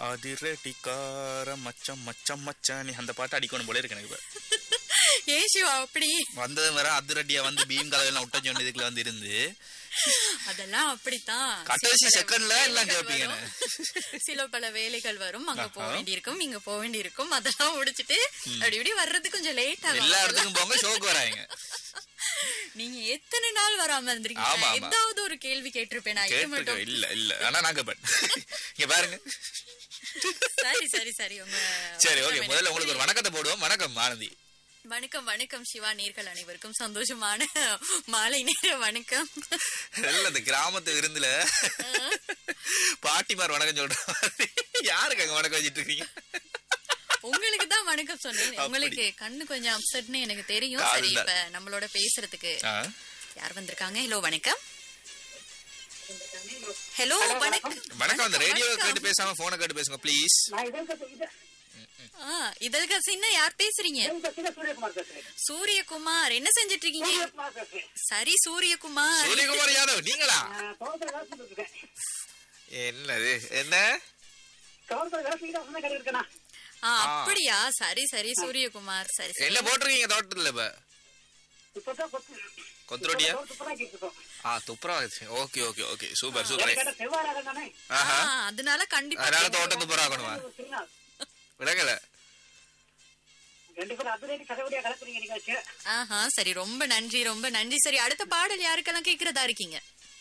அதிரடிக்கார மச்சம் மச்சம் மச்சான் நீ அந்த பாட்டு அடிக்கணும் போல இருக்கு எனக்கு இப்ப ஏன் சிவா அப்படி வந்தது வர அதிரடியா வந்து பீம் கலவையெல்லாம் விட்ட சொன்ன இதுக்குள்ள வந்து இருந்து அதெல்லாம் அப்படித்தான் கடைசி சில பல செகண்ட்ல எல்லாம் வேலைகள் கேட்பீங்க வரும். சில பல வேலைகள் வரும் அங்க போக ஆஹா. வேண்டியிருக்கும் இங்க போக வேண்டியிருக்கும் அதெல்லாம் முடிச்சிட்டு அப்படி இப்படி வர்றது கொஞ்சம் லேட் ஆகும் எல்லா இடத்துக்கும் போங்க ஷோக்கு வராங்க நீங்க எத்தனை நாள் வராம ஆமா, இருந்திருக்கீங்க ஆமா. ஏதாவது ஒரு கேள்வி கேட்டிருப்பேன் நான் இது கேட்டிருக்க மட்டும் இல்ல இல்ல ஆனா நான் கேப்பேன் இங்க பாருங்க சரி சரி சரி உங்க சரி ஓகே எனக்கு முதல்ல உங்களுக்கு ஒரு புரியுது. வணக்கத்தை போடுவோம் வணக்கம் ஆனந்தி வணக்கம் வணக்கம் சிவா நேர்கள் அனைவருக்கும் சந்தோஷமான மாலை நேர வணக்கம் இல்ல இந்த கிராமத்து விருந்துல பாட்டிமார் வணக்கம் சொல்ற மாதிரி யாருக்கு அங்க வணக்கம் வச்சிட்டு இருக்கீங்க உங்களுக்கு தான் வணக்கம் சொன்னேன் அப்படி. உங்களுக்கு கண்ணு கொஞ்சம் அப்செட்னு எனக்கு தெரியும் காது சரி தான். இப்ப நம்மளோட பேசுறதுக்கு ஆ, யார் வந்திருக்காங்க ஹலோ வணக்கம் ஹலோ வணக்கம் வணக்கம் அந்த ரேடியோ வணக்கம். கேட்டு பேசாம போனை கேட்டு பேசுங்க ப்ளீஸ் நான் இதழ்கட்டு இது ஆ, இதழ்க சின்ன யார் பேசுறீங்க இதழ்கட்டுல சூரியகுமார் பேசுறேன் சூரியகுமார் என்ன செஞ்சிட்டு இருக்கீங்க சூரியகுமார் பேசுறேன் சரி சூரியகுமார் சூரியகுமார் யாதவ் நீங்களா நான் தோட்டத்தில் வேலை செஞ்சுட்டு இருக்கேன் என்னது என்ன தோட்டத்தில் வேலை செஞ்சுட்டு சொன்ன கடை இருக்கேனா ஆ, அப்படியா சரி சரி சூரியகுமார் சரி சரி என்ன போட்டிருக்கீங்க தோட்டத்துல இப்ப இப்பதான் கொத்து கொத்துரோட்டியா துப்புராக்கிட்டு இருக்கோம் ஆ துப்புரா okay okay okay super super கேட்ட செவ்வாய் தானே ஆ, ஆஹா அதனால கண்டிப்பா அதனால தோட்டம் துப்புரா ஆகணுமா ஒரு சிக்னல் விலகல ரெண்டு பேரும் அதிரடி கதவடியா கலக்குறீங்க நீங்க வச்சு ஆஹா சரி ரொம்ப நன்றி ரொம்ப நன்றி சரி அடுத்த பாடல் யாருக்கெல்லாம் கேக்குறதா இருக்கீங்க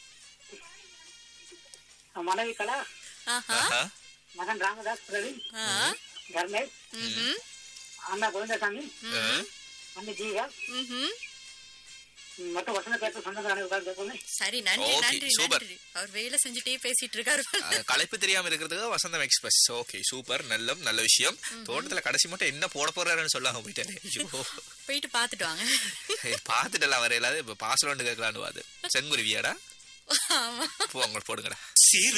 மனைவி கலா ஆஹா ஆஹா மகன் ராமதாஸ் பிரவீன் ஆ, தர்மேஷ் ம்ஹும், அண்ணா கோவிந்தசாமி ம்ஹும், அண்ணி ஜீவா ம்ஹும். மற்றும் வசந்த பேச சொந்தக்காரங்க உட்கார்ந்து சரி நன்றி Okay, நன்றி super. நன்றி அவர் வேலை செஞ்சுட்டே பேசிட்டு இருக்காரு அது களைப்பு தெரியாம இருக்கிறதுக்கு வசந்தம் எக்ஸ்பிரஸ் ஓகே சூப்பர் நல்ல நல்ல விஷயம் தோட்டத்துல கடைசி மட்டும் என்ன போட போறாருன்னு சொல்லாம போயிட்டாரு ஐயோ போயிட்டு பாத்துட்டு வாங்க ஏய், பாத்துட்டலாம் வரையிலாது இப்ப பாஸ்வேர்டு கேட்கலான்னு வாது செங்குருவியாடா ஆமா போங்க போடுங்கடா சிறு